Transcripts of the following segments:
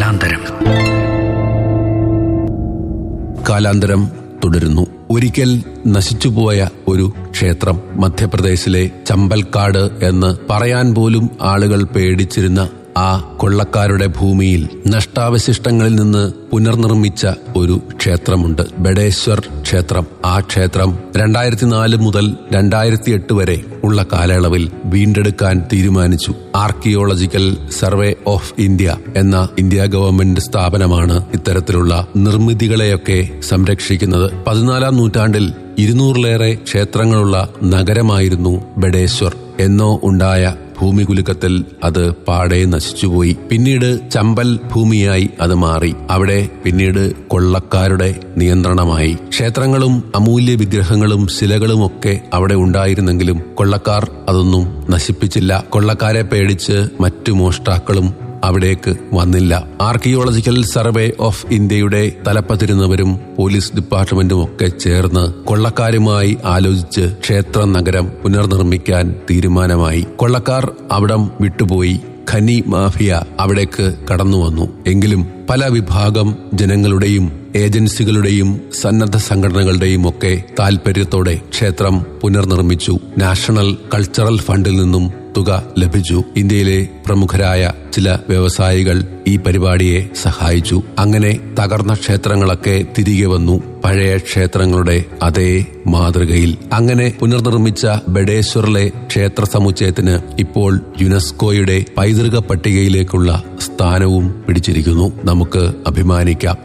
കാലാന്തരം കാലാന്തരം തുടരുന്നു ഒരിക്കൽ നശിച്ചുപോയ ഒരു ക്ഷേത്രം മധ്യപ്രദേശിലെ ചമ്പൽക്കാട് എന്ന് പറയാൻ പോലും ആളുകൾ പേടിച്ചിരുന്ന ആ കൊള്ളക്കാരുടെ ഭൂമിയിൽ നഷ്ടാവശിഷ്ടങ്ങളിൽ നിന്ന് പുനർനിർമ്മിച്ച ഒരു ക്ഷേത്രമുണ്ട് ബഡേശ്വർ ക്ഷേത്രം ആ ക്ഷേത്രം രണ്ടായിരത്തി നാല് മുതൽ രണ്ടായിരത്തി എട്ട് വരെ ഉള്ള കാലയളവിൽ വീണ്ടെടുക്കാൻ തീരുമാനിച്ചു ആർക്കിയോളജിക്കൽ സർവേ ഓഫ് ഇന്ത്യ എന്ന ഇന്ത്യ ഗവൺമെന്റ് സ്ഥാപനമാണ് ഇത്തരത്തിലുള്ള നിർമ്മിതികളെയൊക്കെ സംരക്ഷിക്കുന്നത് പതിനാലാം നൂറ്റാണ്ടിൽ ഇരുന്നൂറിലേറെ ക്ഷേത്രങ്ങളുള്ള നഗരമായിരുന്നു ബഡേശ്വർ എന്നോ ഉണ്ടായ ഭൂമികുലുക്കത്തിൽ അത് പാടെ നശിച്ചുപോയി പിന്നീട് ചമ്പൽ ഭൂമിയായി അത് മാറി അവിടെ പിന്നീട് കൊള്ളക്കാരുടെ നിയന്ത്രണമായി ക്ഷേത്രങ്ങളും അമൂല്യ വിഗ്രഹങ്ങളും ശിലകളും ഒക്കെ അവിടെ ഉണ്ടായിരുന്നെങ്കിലും കൊള്ളക്കാർ അതൊന്നും നശിപ്പിച്ചില്ല കൊള്ളക്കാരെ പേടിച്ച് മറ്റു മോഷ്ടാക്കളും അവിടേക്ക് വന്നില്ല ആർക്കിയോളജിക്കൽ സർവേ ഓഫ് ഇന്ത്യയുടെ തലപ്പത്തിരുന്നവരും പോലീസ് ഡിപ്പാർട്ട്മെന്റും ഒക്കെ ചേർന്ന് കൊള്ളക്കാരുമായി ആലോചിച്ച് ക്ഷേത്ര നഗരം പുനർനിർമ്മിക്കാൻ തീരുമാനമായി കൊള്ളക്കാർ അവിടം വിട്ടുപോയി ഖനി മാഫിയ അവിടേക്ക് കടന്നു വന്നു എങ്കിലും പല വിഭാഗം ജനങ്ങളുടെയും ഏജൻസികളുടെയും സന്നദ്ധ സംഘടനകളുടെയും ഒക്കെ താൽപര്യത്തോടെ ക്ഷേത്രം പുനർനിർമ്മിച്ചു നാഷണൽ കൾച്ചറൽ ഫണ്ടിൽ നിന്നും തുക ലഭിച്ചു ഇന്ത്യയിലെ പ്രമുഖരായ ചില വ്യവസായികൾ ഈ പരിപാടിയെ സഹായിച്ചു അങ്ങനെ തകർന്ന ക്ഷേത്രങ്ങളൊക്കെ തിരികെ വന്നു പഴയ ക്ഷേത്രങ്ങളുടെ അതേ മാതൃകയിൽ അങ്ങനെ പുനർനിർമ്മിച്ച ബഡേശ്വറിലെ ക്ഷേത്ര സമുച്ചയത്തിന് ഇപ്പോൾ യുനെസ്കോയുടെ പൈതൃക പട്ടികയിലേക്കുള്ള സ്ഥാനവും പിടിച്ചിരിക്കുന്നു നമുക്ക് അഭിമാനിക്കാം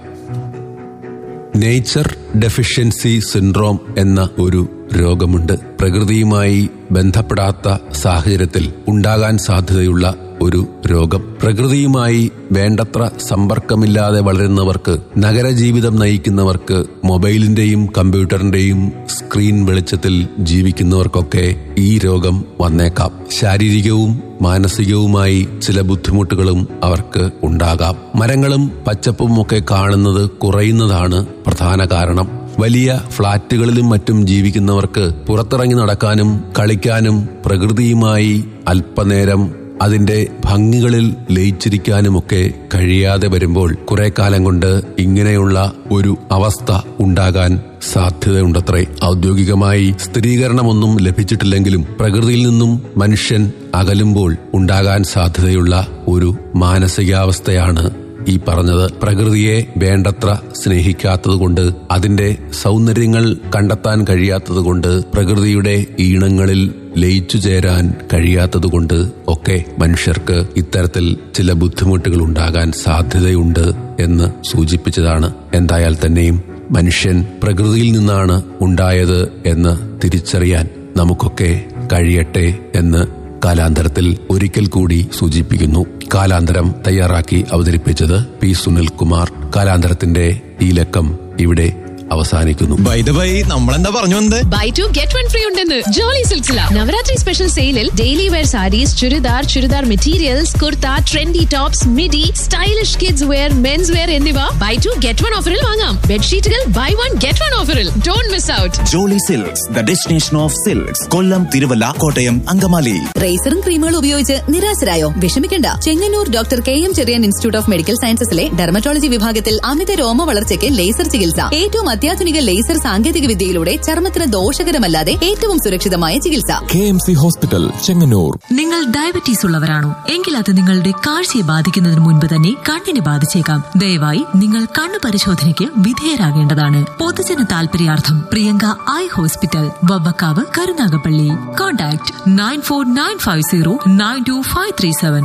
നേച്ചർ ഡെഫിഷ്യൻസി സിൻഡ്രോം എന്ന ഒരു രോഗമുണ്ട് പ്രകൃതിയുമായി ബന്ധപ്പെടാത്ത സാഹചര്യത്തിൽ ഉണ്ടാകാൻ സാധ്യതയുള്ള ഒരു രോഗം പ്രകൃതിയുമായി വേണ്ടത്ര സമ്പർക്കമില്ലാതെ വളരുന്നവർക്ക് നഗരജീവിതം നയിക്കുന്നവർക്ക് മൊബൈലിന്റെയും കമ്പ്യൂട്ടറിന്റെയും സ്ക്രീൻ വെളിച്ചത്തിൽ ജീവിക്കുന്നവർക്കൊക്കെ ഈ രോഗം വന്നേക്കാം ശാരീരികവും മാനസികവുമായി ചില ബുദ്ധിമുട്ടുകളും അവർക്ക് ഉണ്ടാകാം മരങ്ങളും പച്ചപ്പും ഒക്കെ കാണുന്നത് കുറയുന്നതാണ് പ്രധാന കാരണം വലിയ ഫ്ളാറ്റുകളിലും മറ്റും ജീവിക്കുന്നവർക്ക് പുറത്തിറങ്ങി നടക്കാനും കളിക്കാനും പ്രകൃതിയുമായി അല്പനേരം അതിന്റെ ഭംഗികളിൽ ലയിച്ചിരിക്കാനുമൊക്കെ കഴിയാതെ വരുമ്പോൾ കുറെ കാലം കൊണ്ട് ഇങ്ങനെയുള്ള ഒരു അവസ്ഥ ഉണ്ടാകാൻ സാധ്യതയുണ്ടത്രേ ഔദ്യോഗികമായി സ്ഥിരീകരണമൊന്നും ലഭിച്ചിട്ടില്ലെങ്കിലും പ്രകൃതിയിൽ നിന്നും മനുഷ്യൻ അകലുമ്പോൾ ഉണ്ടാകാൻ സാധ്യതയുള്ള ഒരു മാനസികാവസ്ഥയാണ് ഈ പറഞ്ഞത് പ്രകൃതിയെ വേണ്ടത്ര സ്നേഹിക്കാത്തതുകൊണ്ട് അതിന്റെ സൗന്ദര്യങ്ങൾ കണ്ടെത്താൻ കഴിയാത്തതുകൊണ്ട് പ്രകൃതിയുടെ ഈണങ്ങളിൽ ലയിച്ചു ചേരാൻ കഴിയാത്തതുകൊണ്ട് ഒക്കെ മനുഷ്യർക്ക് ഇത്തരത്തിൽ ചില ബുദ്ധിമുട്ടുകൾ ഉണ്ടാകാൻ സാധ്യതയുണ്ട് എന്ന് സൂചിപ്പിച്ചതാണ് എന്തായാൽ തന്നെയും മനുഷ്യൻ പ്രകൃതിയിൽ നിന്നാണ് ഉണ്ടായത് എന്ന് തിരിച്ചറിയാൻ നമുക്കൊക്കെ കഴിയട്ടെ എന്ന് കാലാന്തരത്തിൽ ഒരിക്കൽ കൂടി സൂചിപ്പിക്കുന്നു കാലാന്തരം തയ്യാറാക്കി അവതരിപ്പിച്ചത് പി സുനിൽ കുമാർ കാലാന്തരത്തിന്റെ ഈ ലക്കം ഇവിടെ അവസാനിക്കുന്നു ബൈ ദ ബൈ നമ്മളെന്താ പറഞ്ഞു വന്നത് buy two get one free ഉണ്ടെന്ന് ജോളി സിൽസില നവരാത്രി സ്പെഷ്യൽ സെയിലിൽ daily wear saris churidar churidar materials kurta trendy tops midi stylish kids wear mens wear എന്നിവ ബൈ ടു ഗെറ്റ് വൺ ഓഫറിൽ വാങ്ങാം ബെഡ്ഷീറ്റുകൾ ബൈ വൺ ഗെറ്റ് വൺ ഓഫറിൽ don't miss out Jolly silks the destination of silks Kollam Thiruvalla Kottayam Angamaly റേസറും ക്രീമുകളും ഉപയോഗിച്ച് നിരാശരായോ വിഷമിക്കണ്ട ചെങ്ങന്നൂർ doctor K M Cherian institute of medical സയൻസസിലെ dermatology വിഭാഗത്തിൽ അമിത രോമ വളർച്ചയ്ക്ക് ലേസർ ചികിത്സ ഏറ്റവും അത്യാധുനിക ലേസർ സാങ്കേതിക വിദ്യയിലൂടെ ചർമ്മത്തിന് ദോഷകരമല്ലാതെ ഏറ്റവും സുരക്ഷിതമായ ചികിത്സ K M C hospital Chengannur നിങ്ങൾ ഡയബറ്റീസ് ഉള്ളവരാണോ എങ്കിൽ അത് നിങ്ങളുടെ കാഴ്ചയെ ബാധിക്കുന്നതിന് മുൻപ് തന്നെ കണ്ണിനെ ബാധിച്ചേക്കാം ദയവായി നിങ്ങൾ കണ്ണു പരിശോധനയ്ക്ക് വിധേയരാകേണ്ടതാണ് പൊതുജന താൽപര്യാർത്ഥം Priyanka eye hospital Vavvakkavu Karunagappally contact nine four nine five zero nine two five three seven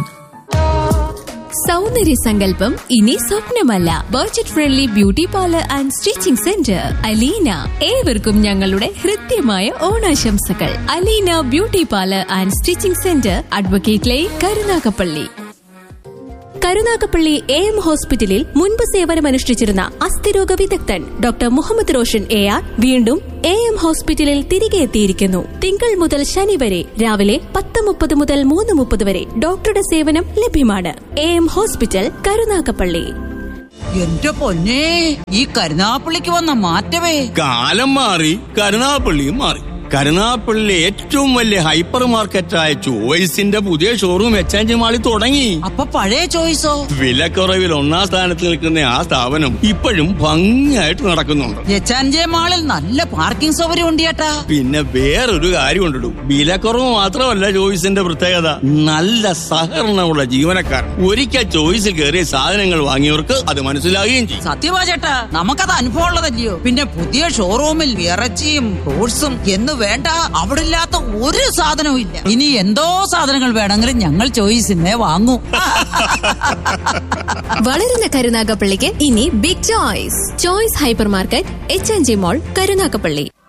സൗന്ദര്യ സങ്കല്പം ഇനി സ്വപ്നമല്ല budget friendly beauty parlour and stitching centre Aleena ഏവർക്കും ഞങ്ങളുടെ ഹൃദ്യമായ ഓണാശംസകൾ Aleena beauty parlour and stitching centre advocate line Karunagappally Karunagappally A M ഹോസ്പിറ്റലിൽ മുൻപ് സേവനമനുഷ്ഠിച്ചിരുന്ന അസ്ഥിരോഗ വിദഗ്ധൻ doctor Muhammad Roshan A R വീണ്ടും എ എം ഹോസ്പിറ്റലിൽ തിരികെ എത്തിയിരിക്കുന്നു തിങ്കൾ മുതൽ ശനി വരെ രാവിലെ പത്ത് മുപ്പത് മുതൽ മൂന്ന് മുപ്പത് വരെ ഡോക്ടറുടെ സേവനം ലഭ്യമാണ് എ എം ഹോസ്പിറ്റൽ കരുനാഗപ്പള്ളി എന്റെ പൊന്നെ ഈ കരുനാപ്പള്ളിക്ക് വന്ന മാറ്റമേ കാലം മാറി കരുനാപ്പള്ളിയും മാറി കരുനാപ്പള്ളിയിലെ ഏറ്റവും വലിയ ഹൈപ്പർ മാർക്കറ്റായ ചോയ്സിന്റെ പുതിയ ഷോറൂം എച്ച് മാളിൽ തുടങ്ങി അപ്പൊ പഴയ ചോയ്സോ വിലക്കുറവിൽ ഒന്നാം സ്ഥാനത്ത് നിൽക്കുന്ന ആ സ്ഥാപനം ഇപ്പോഴും ഭംഗിയായിട്ട് നടക്കുന്നുണ്ട് എച്ചാൻജെ മാളിൽ നല്ല പാർക്കിംഗ് സൗകര്യം ഉണ്ട് ചേട്ടാ പിന്നെ വേറൊരു കാര്യം ഉണ്ടിടും വിലക്കുറവ് മാത്രമല്ല ചോയ്സിന്റെ പ്രത്യേകത നല്ല സഹകരണമുള്ള ജീവനക്കാർ ഒരിക്കൽ ചോയ്സിൽ കയറിയ സാധനങ്ങൾ വാങ്ങിയവർക്ക് അത് മനസ്സിലാകുകയും ചെയ്യും സത്യവാ ചേട്ടാ നമുക്കത് അനുഭവം ഉള്ളതല്ലയോ പിന്നെ പുതിയ ഷോറൂമിൽ ഇറച്ചിയും ഫ്രൂട്ട്സും എന്ന് വേണ്ട അവിടെ ഇല്ലാത്ത ഒരു സാധനവും ഇല്ല ഇനി എന്തോ സാധനങ്ങൾ വേണമെങ്കിലും ഞങ്ങൾ ചോയ്സിനെ വാങ്ങൂ വളരുന്ന കരുനാഗപ്പള്ളിക്ക് ഇനി big choice choice hypermarket H N G mall Karunagappally